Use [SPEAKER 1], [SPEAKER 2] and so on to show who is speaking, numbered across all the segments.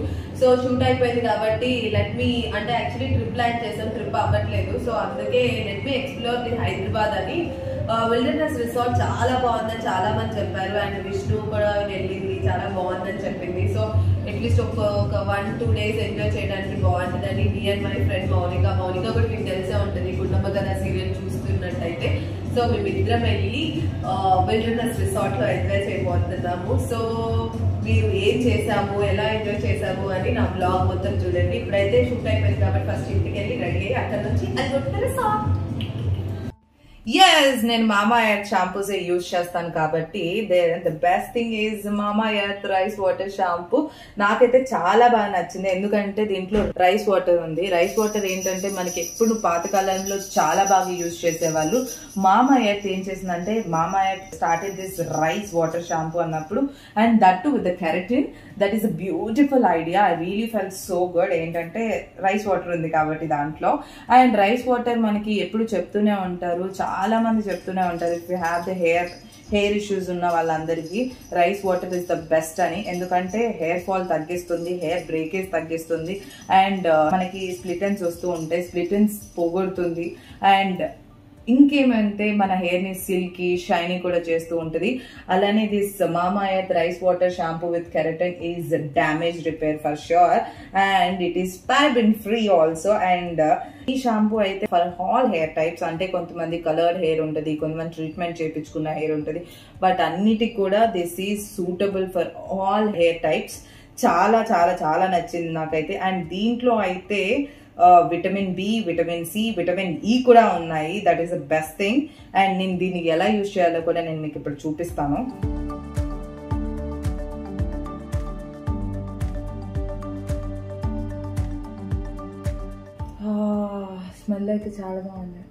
[SPEAKER 1] Shoot so shoot అయిపోయింది కాబట్టి let me అంటే యాక్చువల్లీ ట్రిప్ ప్లాన్ చేసాం ట్రిప్ అవ్వట్లేదు సో అందుకే let me explore the Hyderabad అని విల్డర్నెస్ రిసార్ట్ చాలా బాగుందని చాలా మంది చెప్పారు అండ్ విష్ణు కూడా వెళ్ళింది చాలా బాగుందని చెప్పింది సో అట్లీస్ట్ ఒక ఒక వన్ టూ డేస్ ఎంజాయ్ చేయడానికి బాగుంటుందని me and my friend Mounika Mounika కూడా మీకు తెలిసే ఉంటుంది కుటుంబ కథ సీరియల్ చూస్తున్నట్టయితే సో మేమిద్దరం వెళ్ళి విల్డర్నెస్ రిసార్ట్ లో ఎంజాయ్ చేయబోతున్నాము సో మీరు ఏం చేసాము ఎలా ఎంజాయ్ చేసాము అని నా బ్లాగ్ మొత్తం చూడండి ఇప్పుడైతే షూట్ అయిపోయింది కాబట్టి ఫస్ట్ ఇంటికి వెళ్ళి రెడీ అయ్యి అక్కడ నుంచి అది కొట్టిన రిసార్ట్ ఎస్ నేను మామా ఎర్త్ షాంపూస్ యూజ్ చేస్తాను కాబట్టి the best thing is Mamaearth rice water shampoo నాకైతే చాలా బాగా నచ్చింది ఎందుకంటే దీంట్లో రైస్ వాటర్ ఉంది రైస్ వాటర్ ఏంటంటే మనకి ఎప్పుడు పాతకాలంలో చాలా బాగా యూజ్ చేసేవాళ్ళు మామా ఎర్త్ ఏం చేసిందంటే Mamaearth started this rice water shampoo అన్నప్పుడు and that to with the keratin that is a beautiful idea I really fell so good ఏంటంటే రైస్ వాటర్ ఉంది కాబట్టి దాంట్లో అండ్ రైస్ వాటర్ మనకి ఎప్పుడు చెప్తూనే ఉంటారు చాలా మంది చెప్తూనే ఉంటారు if you have the hair hair issues ఉన్న వాళ్ళందరికీ rice water is the best అని ఎందుకంటే హెయిర్ ఫాల్ తగ్గిస్తుంది హెయిర్ బ్రేకేజ్ తగ్గిస్తుంది అండ్ మనకి స్ప్లిటన్స్ వస్తూ ఉంటాయి స్ప్లిటన్స్ పోగొడుతుంది అండ్ ఇంకేమంటే మన హెయిర్ ని సిల్కీ షైనీ కూడా చేస్తూ ఉంటుంది అలానే this Mamaearth rice water shampoo with keratin is damage repair for sure and it is paraben free also and ఈ షాంపూ అయితే ఫర్ ఆల్ హెయిర్ టైప్స్ అంటే కొంతమంది కలర్డ్ హెయిర్ ఉంటుంది కొంతమంది ట్రీట్మెంట్ చేయించుకున్న హెయిర్ ఉంటుంది బట్ అన్నిటికి కూడా this is suitable for all hair types చాలా చాలా చాలా నచ్చింది నాకైతే అండ్ దీంట్లో అయితే vitamin B vitamin C vitamin E కూడా ఉన్నాయి that is the best thing and నేను దీన్ని ఎలా యూజ్ చేయాలో కూడా నేను మీకు ఇప్పుడు చూపిస్తాను స్మెల్ అయితే చాలా బాగుంది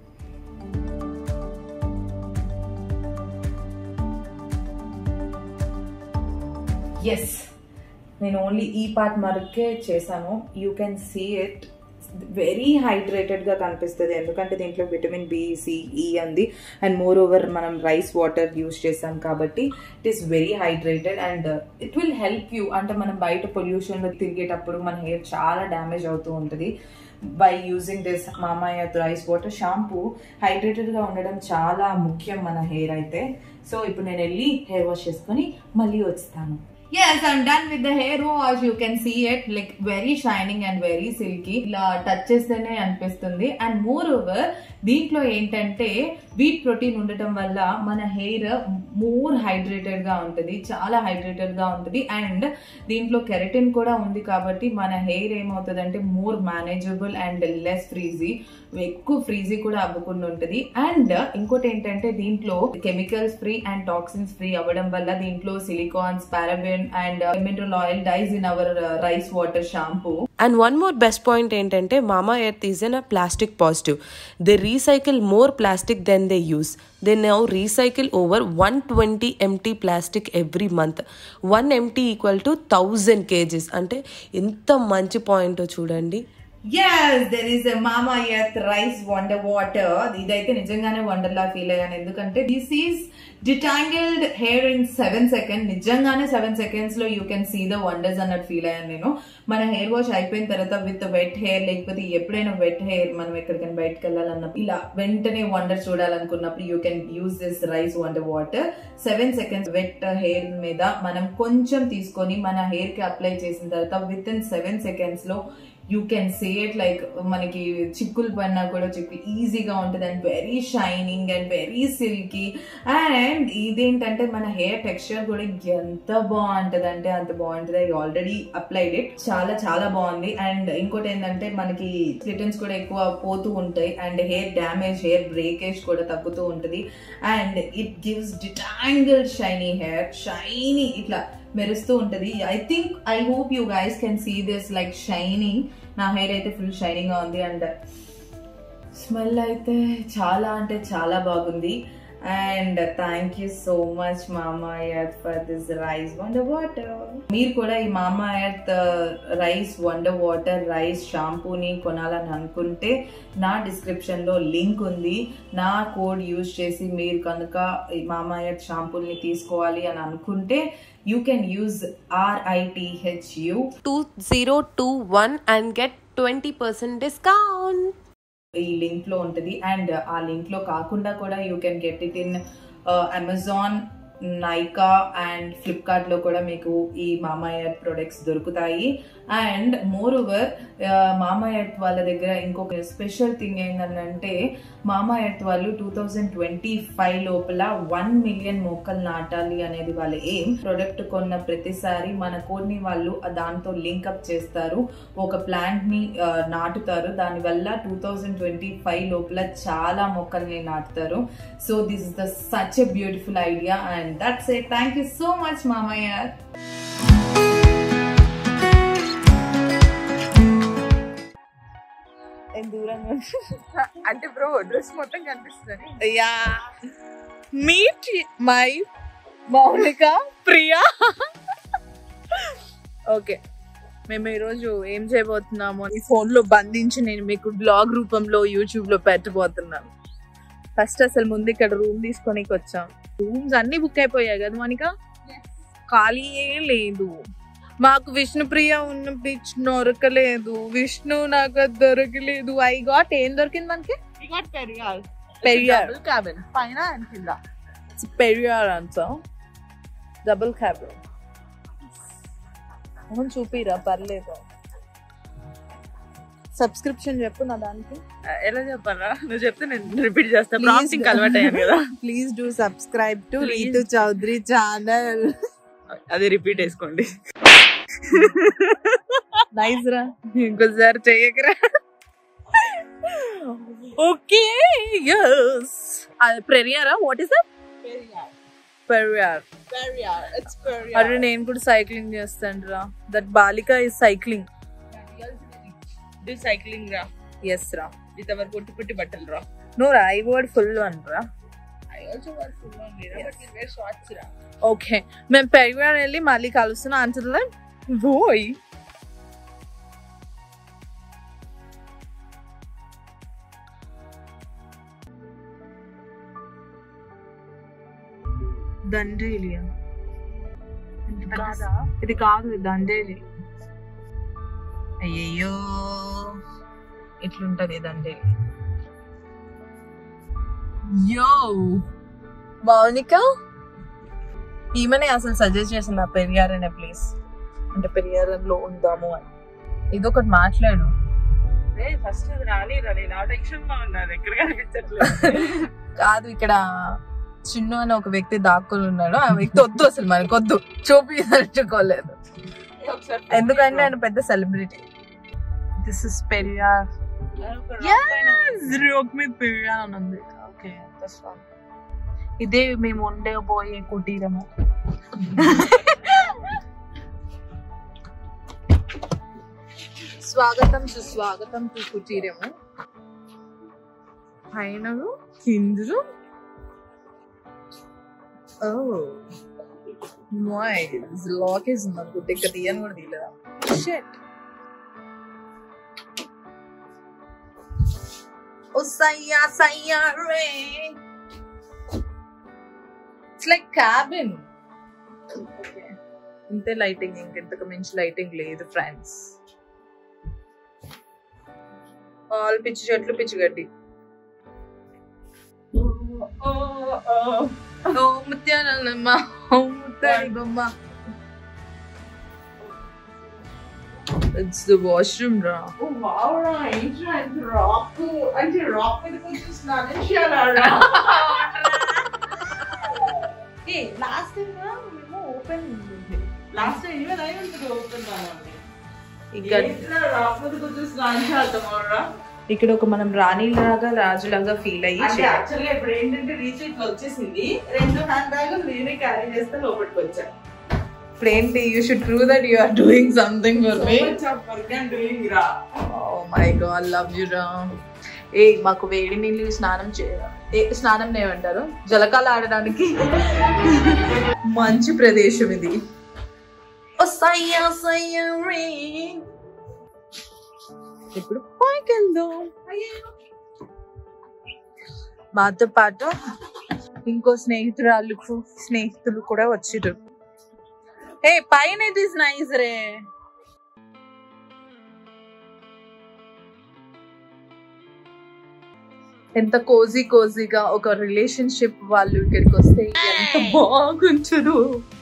[SPEAKER 1] ఎస్ నేను ఓన్లీ ఈ పార్ట్ మరకే చేశాను you can see it very hydrated గా కనిపిస్తుంది ఎందుకంటే దీంట్లో విటమిన్ బి సి ఈ అంది అండ్ మోర్ ఓవర్ మనం రైస్ వాటర్ యూస్ చేసాం కాబట్టి it is very hydrated and it will help you అంటే మనం బయట పొల్యూషన్ లో తిరిగేటప్పుడు మన హెయిర్ చాలా డ్యామేజ్ అవుతూ ఉంటుంది by using this Mamaearth rice water shampoo hydrated గా ఉండడం చాలా ముఖ్యం మన హెయిర్ అయితే సో ఇప్పుడు నేను వెళ్ళి హెయిర్ వాష్ చేసుకొని మళ్ళీ వస్తాను yes I'm done with the hair wash you can see it like very shining and very silky ఇలా టచ్ చేస్తేనే అనిపిస్తుంది అండ్ మోర్ ఓవర్ దీంట్లో ఏంటంటే వీట్ ప్రోటీన్ ఉండటం వల్ల మన హెయిర్ మోర్ హైడ్రేటెడ్ గా ఉంటుంది చాలా హైడ్రేటెడ్ గా ఉంటుంది అండ్ దీంట్లో కెరటిన్ కూడా ఉంది కాబట్టి మన హెయిర్ ఏమవుతుంది అంటే more manageable and less frizzy ఎక్కువ ఫ్రీజీ కూడా అవ్వకుండా ఉంటుంది అండ్ ఇంకోటి ఏంటంటే దీంట్లో chemicals free and toxins free అవ్వడం వల్ల దీంట్లో silicones paraben and mineral oil dyes in our rice water shampoo
[SPEAKER 2] and one more best point ఏంటంటే Mamaearth is an a plastic positive they recycle more plastic then they use they now recycle over one twenty MT plastic every month one MT equal to thousand kgs అంటే ఎంత మంచి point చూడండి
[SPEAKER 1] yes there is Mamaearth rice wonder water ఇదైతే నిజంగానే wonder లా feel అయ్యాను ఎందుకంటే this is detangled hair in seven second నిజంగానే సెవెన్ సెకండ్స్ లో you can see the wonders అన్నట్టు ఫీల్ అయ్యాను నేను మన హెయిర్ వాష్ అయిపోయిన తర్వాత విత్ వెట్ హెయిర్ లేకపోతే ఎప్పుడైనా వెట్ హెయిర్ మనం ఎక్కడికైనా బయటకు వెళ్ళాలన్నప్పుడు ఇలా వెంటనే వండర్ చూడాలనుకున్నప్పుడు you can use this rice wonder water seven seconds wet hair మీద మనం కొంచెం తీసుకొని మన హెయిర్ కి అప్లై చేసిన తర్వాత విత్ ఇన్ సెవెన్ సెకండ్స్ లో you can say it like మనకి చిక్కులు పడినా కూడా చిక్కు ఈజీగా ఉంటుంది and very shining and very silky and ఇదేంటంటే మన హెయిర్ టెక్స్చర్ కూడా ఎంత బాగుంటది అంటే అంత బాగుంటది ఐ ఆల్రెడీ అప్లైడ్ ఇట్ చాలా చాలా బాగుంది అండ్ ఇంకోటి ఏంటంటే మనకి స్లిటన్స్ కూడా ఎక్కువ పోతూ ఉంటాయి and hair damage hair breakage కూడా తగ్గుతూ ఉంటుంది and it gives detangle shiny hair shiny ఇట్లా మెరుస్తూ ఉంటది I think I hope you guys can see this like shining నా హెయిర్ అయితే ఫుల్ షైనింగ్ గా ఉంది అండ్ స్మెల్ అయితే చాలా అంటే చాలా బాగుంది and thank you so much Mamaearth for this rice wonder water మీరు కూడా ఈ Mamaearth rice wonder water rice షాంపూని కొనాలని అనుకుంటే నా డిస్క్రిప్షన్ లో లింక్ ఉంది నా కోడ్ యూజ్ చేసి మీరు కనుక ఈ మామా ఎర్త్ షాంపూని తీసుకోవాలి అని అనుకుంటే you can use R I T H U
[SPEAKER 2] two zero two one and get twenty percent discount
[SPEAKER 1] ఈ లింక్ లో ఉంటుంది అండ్ ఆ లింక్ లో కాకుండా కూడా you can get it in Amazon Nykaa and Flipkart లో కూడా మీకు ఈ మామా ఎర్త్ ప్రొడక్ట్స్ దొరుకుతాయి and moreover Mamaearth వాళ్ళ దగ్గర ఇంకొక స్పెషల్ థింగ్ ఏంటంటే మామా ఎర్త్ వాళ్ళు టూ థౌజండ్ ట్వంటీ ఫైవ్ లోపల వన్ మిలియన్ మొక్కలు నాటాలి అనేది వాళ్ళ ఏం ప్రొడక్ట్ కొన్న ప్రతిసారి మన కోడ్ని వాళ్ళు దాంతో లింక్అప్ చేస్తారు ఒక ప్లాంట్ ని ఆ, నాటుతారు దానివల్ల టూ థౌజండ్ ట్వంటీ ఫైవ్ లోపల చాలా మొక్కల్ని నాటుతారు so this is the such a beautiful idea and that's a thank you so much మామయ్య దూరంగా
[SPEAKER 3] అంటే బ్రో డ్రెస్ మొత్తం కనిపిస్తుంది యా మీట్ మై మౌలిక ప్రియా ఓకే మేము ఈరోజు ఏం చేయబోతున్నాము ఈ ఫోన్ లో బంధించి నేను మీకు బ్లాగ్ రూపంలో యూట్యూబ్ లో పెట్టబోతున్నాను ఫస్ట్ అసలు ముందు ఇక్కడ రూమ్ తీసుకొని వచ్చాం రూమ్స్ అన్ని బుక్ అయిపోయాయి కదా మనిక ఖాళీయే లేదు మాకు విష్ణుప్రియ ఉన్న పిచ్ దొరకలేదు విష్ణు నాకు అది దొరకలేదు ఐ గాట్ ఏం దొరికింది మనకి పెరియార్ పెరియార్ క్యాబిన్ పైన అండ్ కింద పెరియార్ అంత డబుల్ క్యాబిన్ అవును చూపిరా పర్లేదు సబ్స్క్రిప్షన్ చెప్పు నా దానికి
[SPEAKER 4] ఎలా చెప్పాలా నువ్వు చెప్తే నేను రిపీట్ చేస్తా
[SPEAKER 3] Please
[SPEAKER 4] ప్రాంప్టింగ్ అలవాటు అయ్యాను కదా
[SPEAKER 3] please do subscribe to
[SPEAKER 4] Please.
[SPEAKER 3] Ritu Chaudhary channel
[SPEAKER 4] అది రిపీట్ వేసుకోండి
[SPEAKER 3] నైస్ రా
[SPEAKER 4] ఇంకోసారి చెయ్యకరా
[SPEAKER 3] ఓకే యస్ పెరియారా వాట్ ఇస్ దట్ పెరియార్ అరే నేను కూడా సైక్లింగ్ చేస్తాను రా దట్ బాలిక ఇస్ సైక్లింగ్
[SPEAKER 4] డూ సైక్లింగ్ రా
[SPEAKER 3] ఎస్ రా
[SPEAKER 4] విత్ అవర్ పొట్టి పొట్టి బట్టలు రా
[SPEAKER 3] నో రా ఐ వర్డ్ ఫుల్ వన్ రా
[SPEAKER 4] I also what full only రా బట్ యు వేర్ షార్ట్స్ రా
[SPEAKER 3] ఓకే మేము పెరియార్ వెళ్ళి మళ్ళీ కలుస్తున్నాం అంటున్నా బోయ్ దండేలియా
[SPEAKER 4] కాదా
[SPEAKER 3] ఇది కాదు ఇది దండేలి అయ్యయ్యో ఇట్లుంటది దండేలి యో మౌనిక ఈమెనే అసలు సజెస్ట్ చేసింది ఆ పెరియార్ అనే ప్లేస్ అంటే పెరియారంలో ఉందాము అని ఇదొకటి మాట్లాడు
[SPEAKER 4] ఫస్ట్ అది రాని రాని నా టెన్షన్ లో ఉన్నా దగ్గర కనిపించట్లేదు
[SPEAKER 3] కాదు ఇక్కడ చిన్ను అని ఒక వ్యక్తి దాక్కుని ఉన్నాడు ఆ వ్యక్తి వద్దు అసలు మనకు వద్దు చూపించుకోలేదు ఎందుకంటే ఆయన పెద్ద celebrity this is Periyar rock మీద పెరియార్ అని ఉంది ఓకే ఇదే మేము ఉండబోయే కుటీరము స్వాగతం సుస్వాగతం టు కుటీరము పైన కిందరు ఓ నైస్ లాక్ ఇస్ నాకు ఇంకా తీయని కూడా తీయలేదా షెట్ ఓ సయ్యా సయ్యా రే ఇట్స్ లైక్ క్యాబిన్ ఇంతే లైటింగ్ ఇంకెంతకు మించి లైటింగ్ లేదు ఫ్రెండ్స్ ఆల్ పిచ్చి చెట్లు పిచ్చి గడ్డి ఓ ముత్యాలమ్మ ఓ ముత్తాడి బొమ్మ ఇట్స్ ద వాష్రూమ్ రా
[SPEAKER 4] ఓ వావ్ రా ఏంట్రా ఇంత రాక్ అంటే రాక్ మీద కొంచెం స్నానం చేయాలా
[SPEAKER 3] ఏ లాస్ట్ టైం మేము ఓపెన్
[SPEAKER 4] లాస్ట్ టైం ఇవే అయి ఉంటుంది ఓపెన్ కావాలి
[SPEAKER 3] ఇక్కడ
[SPEAKER 4] ఏంట్రా రాక్ మీద కొంచెం స్నానం చేద్దామరా
[SPEAKER 3] ఇక్కడ ఒక మనం రాణిలాగా రాజులాగా ఫీల్ అయ్యి
[SPEAKER 4] అంటే యాక్చువల్గా ఇప్పుడు ఏంటంటే రీచ్ ఇట్లా వచ్చేసింది రెండు హ్యాండ్ బ్యాగ్ నేనే క్యారీ చేస్తే లోపలికి వచ్చా
[SPEAKER 3] ఇప్పుడు ఏంటి you should prove that you are doing something for me
[SPEAKER 4] work doing రా
[SPEAKER 3] oh my god love you రా ఏ మాకు వేడి నీళ్ళు స్నానం చే ఏ స్నానం ఏమంటారు జలకాలు ఆడడానికి మంచి ప్రదేశం ఇది ఓ సయ్యా సయ్యా రే. ఇప్పుడు పైకి వెళ్దాం మాతో పాటు ఇంకో స్నేహితురాలు స్నేహితులు కూడా వచ్చిర్రు ఏ పైన ఇది నైస్ రే ఎంత కోజీ కోజీగా ఒక రిలేషన్షిప్ వాళ్ళు ఇక్కడికి వస్తే ఎంత బాగుంచదు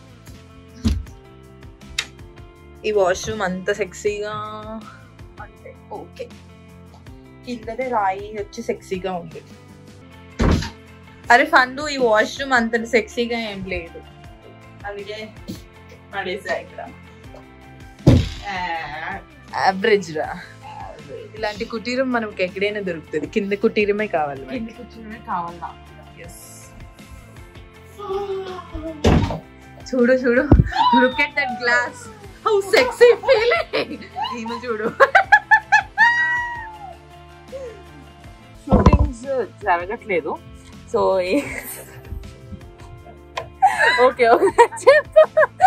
[SPEAKER 3] ఈ వాష్రూమ్ అంత సెక్సీగా అంటే ఓకే కిందనే రాయి వచ్చి సెక్సీగా ఉంది అరే ఫండు ఈ వాష్రూమ్ అంత సెక్సీగా ఏం లేదు
[SPEAKER 4] అందుకే పడేసా ఇక్కడ
[SPEAKER 3] యావరేజ్ రా ఇలాంటి కుటీరం మనకి ఎక్కడైనా దొరుకుతుంది కింద కుటీరమే కావాలి మనకి.
[SPEAKER 4] కింది కూర్చునే కావాలా
[SPEAKER 3] చూడు చూడు look at that glass how sexy feeling ఈమె చూడు
[SPEAKER 4] షూటింగ్స్ జరగట్లేదు సో
[SPEAKER 3] ఓకే ఓకే చెప్పు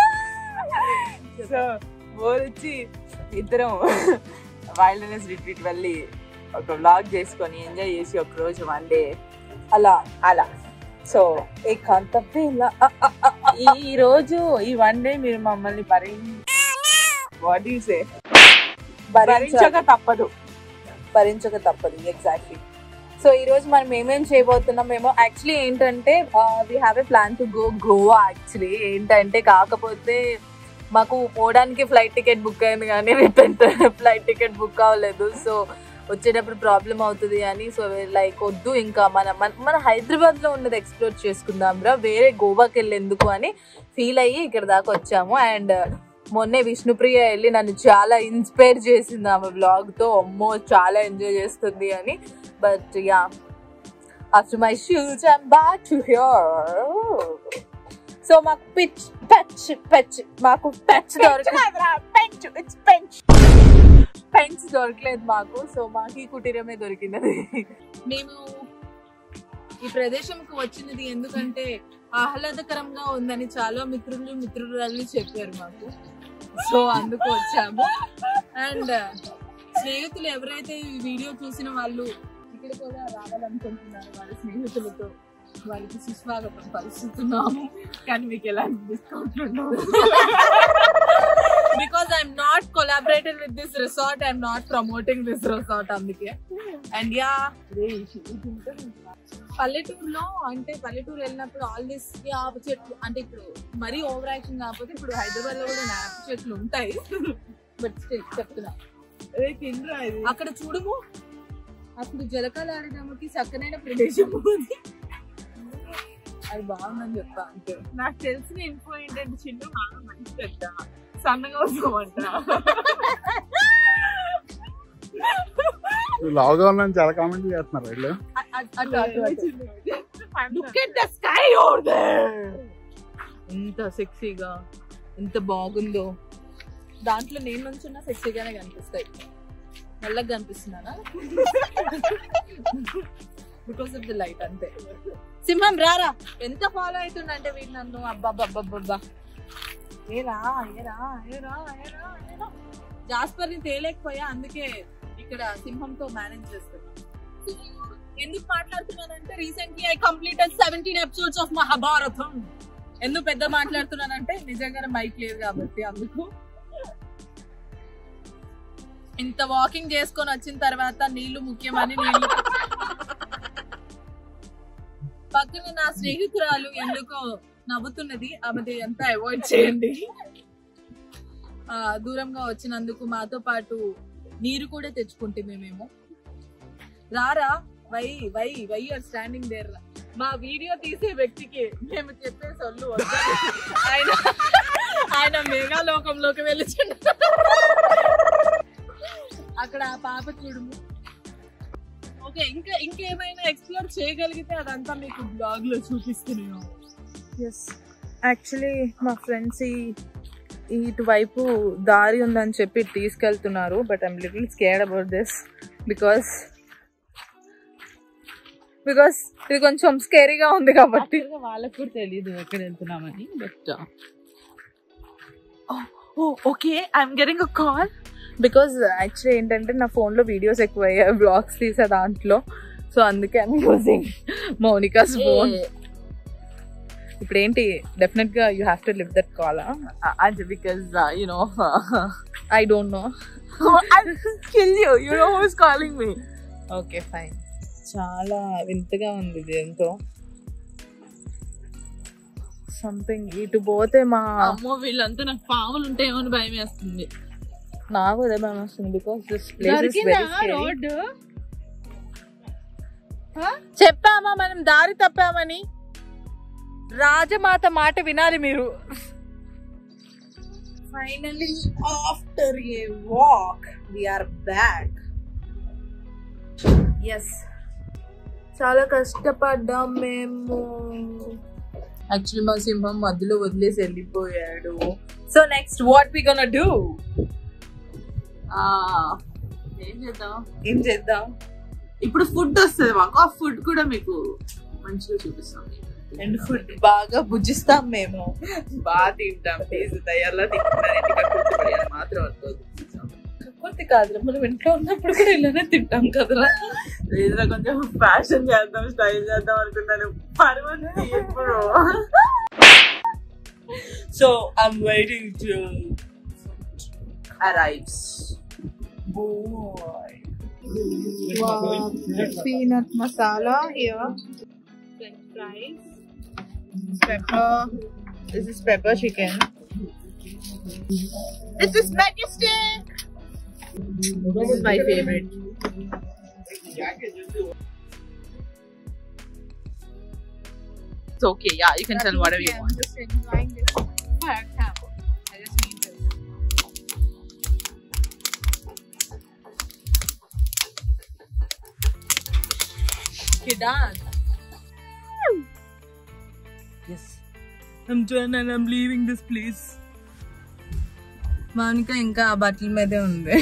[SPEAKER 4] సో బోర్ వచ్చి ఇద్దరం వైల్డ్నెస్ రిట్రీట్ వెళ్ళి ఒక వ్లాగ్ చేసుకొని ఎంజాయ్ చేసి ఒక రోజు వన్ డే అలా అలా సో ఏకాంతమే ఇలా ఆ, ఆ, ఆ, ఆ. ఈ రోజు ఈ వన్ డే మీరు మమ్మల్ని భరి వాట్ యూ సే భరించక తప్పదు భరించక తప్పదు ఎగ్జాక్ట్లీ సో ఈ రోజు మనం ఏమేం చేయబోతున్నాం మేము యాక్చువల్లీ ఏంటంటే we have a plan to go Goa actually ఏంటంటే కాకపోతే మాకు పోవడానికి ఫ్లైట్ టికెట్ బుక్ అయింది కానీ రిటర్న్ ఫ్లైట్ టికెట్ బుక్ అవ్వలేదు సో వచ్చేటప్పుడు ప్రాబ్లం అవుతుంది అని సో లైక్ వద్దు ఇంకా మన మన మన హైదరాబాద్ లో ఉన్నది ఎక్స్ప్లోర్ చేసుకుందాం రా వేరే గోవాకి వెళ్ళేందుకు అని ఫీల్ అయ్యి ఇక్కడ దాకా వచ్చాము అండ్ మొన్నే విష్ణుప్రియ వెళ్ళి నన్ను చాలా ఇన్స్పైర్ చేసింది ఆమె బ్లాగ్ తో అమ్మో చాలా ఎంజాయ్ చేస్తుంది అని but ya after my shoes I'm back to here so మాకు పిచ్ పెచ్ పెచ్ మాకు పెచ్ పెంచ్ ఇట్స్ పెంచ్ పెంచ్ దొరకలేదు మాకు సో మాకు ఈ కుటీరమే దొరికినది
[SPEAKER 3] మేము ఈ ప్రదేశంకి వచ్చినది ఎందుకంటే ఆహ్లాదకరంగా ఉందని చాలా మిత్రులు మిత్రురాలు చెప్పారు మాకు సో అందుకు వచ్చాము అండ్ స్నేహితులు ఎవరైతే ఈ వీడియో చూసిన వాళ్ళు ఇక్కడ కూడా రావాలనుకుంటున్నారు వాళ్ళ స్నేహితులతో వాళ్ళకి సుస్వాగతం పరుస్తున్నాము కానీ మీకు ఎలాంటి డిస్కౌంట్ ఉండవు because I'm not collaborated with this resort I'm not promoting this resort అందుకే అండ్ యా పల్లెటూరులో అంటే పల్లెటూరు వెళ్ళినప్పుడు ఆల్ దిస్ యాప చెట్లు అంటే ఇప్పుడు మరీ ఓవర్ యాక్షన్ కాకపోతే ఇప్పుడు హైదరాబాద్ లో కూడా యాప చెట్లు ఉంటాయి బట్ స్టిల్ చెప్తున్నా అక్కడ చూడము అప్పుడు జలకాల ఆడడానికి చక్కనైన ప్రదేశం ఉంది అది బాగుందని చెప్తా అంతే
[SPEAKER 4] నాకు తెలిసిన ఇన్ఫో ఏంటంటే చిన్న బాగా మంచి పెద్ద సన్నగా వస్తామంట
[SPEAKER 5] లావుగా ఉన్నాను చాలా కామెంట్లు చేస్తున్నారు వీళ్ళు
[SPEAKER 3] అ- అ- అటు అటు అటు look at the sky over there ఎంత సెక్సీగా ఎంత బాగుందో దాంట్లో నేను నుంచున్న సెక్సీగానే కనిపిస్తాయి మెల్లగా కనిపిస్తున్నానా బికాస్ ఆఫ్ ద లైట్ అంతే సింహం రారా ఎంత ఫాలో అవుతుండంటే వీడు నన్ను అబ్బాబ్బాబ్బా ఏరా ఏరా ఏరా ఏరా ఏరా జాస్పర్ ని తేలేకపోయా అందుకే ఇక్కడ సింహంతో మేనేజ్ చేస్తున్నా ఎందుకు మాట్లాడుతున్నానంటే recently I completed seventeen episodes of Mahabharatam ఎందుకు పెద్ద మాట్లాడుతున్నానంటే నిజంగానే మైక్ లేదు కాబట్టి అందుకు ఇంత వాకింగ్ చేసుకొని వచ్చిన తర్వాత నీళ్లు ముఖ్యమని నీళ్లు పక్కన నా స్నేహితురాలు ఎందుకో నవ్వుతున్నది ఆమెది అంతా అవాయిడ్ చేయండి ఆ, దూరంగా వచ్చినందుకు మాతో పాటు నీరు కూడా తెచ్చుకుంటుంది మేము రారా why why why are standing there మా వీడియో తీసే వ్యక్తికి మేము చెప్పే సొల్లు వద్దని ఆయన ఆయన మేఘాలోకంలోకి వెళ్ళిచుండ అక్కడ ఆ పాప చూడము ఓకే ఇంకా ఇంకేమైనా ఎక్స్ప్లోర్ చేయగలిగితే అదంతా మీకు బ్లాగ్ లో చూపిస్తున్నాను ఎస్ యాక్చువల్లీ మా ఫ్రెండ్స్ ఈ ఇటువైపు దారి ఉందని చెప్పి తీసుకెళ్తున్నారు but I'm little scared about this because because ఇది కొంచెం స్కేరీగా ఉంది కాబట్టి
[SPEAKER 4] వాళ్ళకి కూడా తెలియదు ఎక్కడ వెళ్తున్నామని but okay I'm getting a call
[SPEAKER 3] because actually ఏంటంటే నా phone లో వీడియోస్ ఎక్కువ అయ్యాయి బ్లాగ్స్ తీసే దాంట్లో సో అందుకే ఐమ్ యూజింగ్ మౌనికాస్ ఫోన్ ఇప్పుడు ఏంటి డెఫినెట్ గా you have to live that call
[SPEAKER 4] అంటే because you know
[SPEAKER 3] I don't know
[SPEAKER 4] I kill you you know who is calling me
[SPEAKER 3] okay fine చాలా వింతగా ఉంది ఇది ఎంతో సంథింగ్ ఇటు పోతే మా
[SPEAKER 4] అమ్మో వీళ్ళంతా నాకు పాములు ఉంటాయేమో అని భయం వేస్తుంది
[SPEAKER 3] నాకు అదే భయం వస్తుంది because this place is very
[SPEAKER 4] road
[SPEAKER 3] చెప్పామా మనం దారి తప్పామని రాజమాత మాట వినాలి మీరు finally after a walk are back yes చాలా కష్టపడ్డాం మేము యాక్చువల్లీ మా సింహం మధ్యలో వదిలేసి వెళ్ళిపోయాడు so next what we gonna do
[SPEAKER 4] ఏం చేద్దాం
[SPEAKER 3] ఏం చేద్దాం
[SPEAKER 4] ఇప్పుడు ఫుడ్ వస్తుంది మాకు ఆ ఫుడ్ కూడా మీకు మంచిగా చూపిస్తాం
[SPEAKER 3] అండ్ ఫుడ్ బాగా భుజిస్తాం మేము
[SPEAKER 4] బాగా తింటాం ప్లీజ్ దయ్యాల్లో తింటాం మాత్రం అనుకోదు
[SPEAKER 3] కాకపోతే కాదు మనం ఇంట్లో ఉన్నప్పుడు కూడా ఇలానే తింటాం కదరా
[SPEAKER 4] లేదా కొంచెం ఫ్యాషన్ చేద్దాం స్టైల్ చేద్దాం అనుకున్నాను పర్వాలేదు ఎప్పుడు so I'm waiting to arrives
[SPEAKER 3] peanut masala here french fries pepper this is pepper chicken this is majestic this is my favourite
[SPEAKER 4] It's okay. Yeah, you can tell whatever you want.
[SPEAKER 3] just enjoying this firecracker. I just need this.
[SPEAKER 4] Okay, done. Yes. I'm done and I'm leaving this place.
[SPEAKER 3] Mounika ఇంకా ఆ బట్టల మీదే ఉంది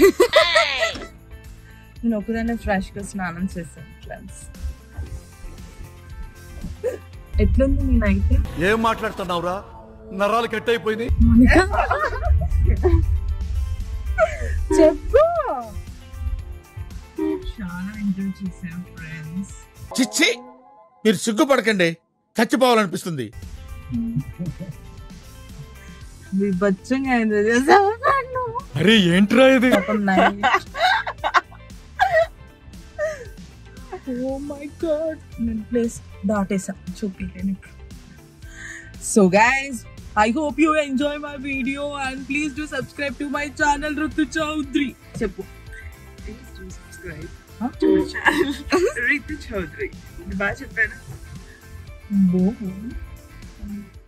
[SPEAKER 3] నేను ఒకదాన్ని fresh గా స్నానం చేశాను ఫ్రెండ్స్ ఎట్లుంది నేనైతే
[SPEAKER 6] ఏం మాట్లాడుతున్నావురా నరాలు కట్ అయిపోయినాయి
[SPEAKER 3] చెప్పు చాలా ఎంజాయ్ చేశాను ఫ్రెండ్స్
[SPEAKER 7] చిచ్చి మీరు సిగ్గుపడకండి చచ్చిపోవాలనిపిస్తుంది
[SPEAKER 3] విభత్సంగా ఎంజాయ్ చేశాను
[SPEAKER 6] అరే ఏంట్రా ఇది
[SPEAKER 3] ఓ మై గాడ్ నేను ప్లేస్ దాటేసా చూపించండి so guys I hope you enjoy my video and please do subscribe to my channel Ruthu Chowdary చెప్పు
[SPEAKER 4] Please do subscribe to my channel. Ritu Chaudhary. బాగా చెప్పాను
[SPEAKER 3] బో